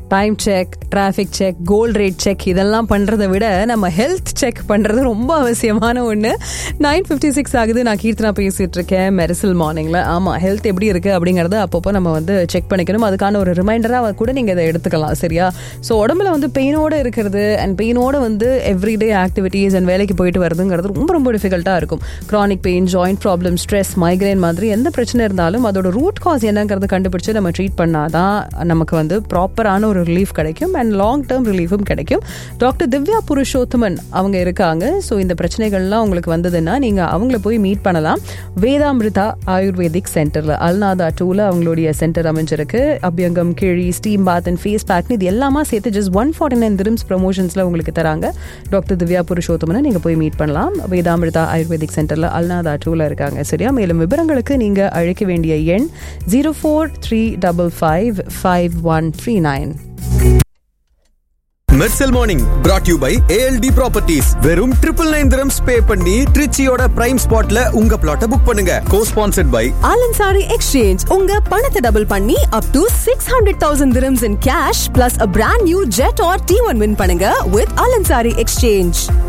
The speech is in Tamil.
time check traffic check gold rate check இதெல்லாம் பண்ணுறதை விட நம்ம ஹெல்த் செக் பண்ணுறது ரொம்ப அவசியமான ஒன்று நைன் ஃபிஃப்டி சிக்ஸ் ஆகுது நான் கீர்த்தனா பேசிகிட்டு இருக்கேன் மெரிசல் மார்னிங்கில் ஆமாம் ஹெல்த் எப்படி இருக்குது அப்படிங்கிறத அப்பப்போ நம்ம வந்து செக் பண்ணிக்கணும் அதுக்கான ஒரு ரிமைண்டராக கூட நீங்கள் இதை எடுத்துக்கலாம் சரியா ஸோ உடம்புல வந்து பெயினோடு இருக்கிறது அண்ட் பெயினோட வந்து எவ்ரிடே ஆக்டிவிட்டீஸ் அண்ட் வேலைக்கு போயிட்டு வருதுங்கிறது ரொம்ப ரொம்ப டிஃபிகல்ட்டாக இருக்கும் chronic pain joint problem stress migraine மாதிரி எந்த பிரச்சனை இருந்தாலும் அதோட ரூட் காஸ் என்னங்கிறத கண்டுபிடிச்சு நம்ம ட்ரீட் பண்ணாதான் நமக்கு வந்து ப்ராப்பரான ஒரு ரிலீஃப் கிடைக்கும் அண்ட் லாங் டேர்ம் ரிலீஃபும் கிடைக்கும் டாக்டர் திவ்யா புருஷோத்தமன் அவங்க இருக்காங்க ஸோ இந்த பிரச்சனைகள்லாம் உங்களுக்கு வந்ததுன்னா நீங்கள் அவங்கள போய் மீட் பண்ணலாம் வேதாமிருதா ஆயுர்வேதிக் சென்டரில் அல்நாதா டூவில் அவங்களுடைய சென்டர் அமைஞ்சிருக்கு அபியங்கம் கிழி ஸ்டீம் பாத் அண்ட் ஃபேஸ் பேக்னு இது எல்லாமே சேர்த்து just one forty nine dirhams ப்ரமோஷன்ஸில் உங்களுக்கு தராங்க டாக்டர் திவ்யா புருஷோத்தமனை நீங்கள் போய் மீட் பண்ணலாம் வேதாமிருதா ஆயுர்வேதிக் சென்டரில் அல்நாதா டூவில் இருக்காங்க சரியா மேலும் விவரங்களுக்கு நீங்கள் அழைக்க வேண்டிய எண் zero four three double five five one three nine Mersal morning brought you by ALD properties வெறும் ட்ரிபிள் நைன் திரம்ஸ் பே பண்ணி ட்ரிச்சியோட பிரைம் ஸ்பாட்ல உங்க பிளாட்டை புக் பண்ணுங்க go sponsored by Al Ansari Exchange உங்க பணத்தை டபுள் பண்ணி up to six hundred thousand dirhams in cash plus a brand new Jetour T one win பண்ணுங்க வித் ஆலன்சாரி எக்ஸ்சேஞ்ச்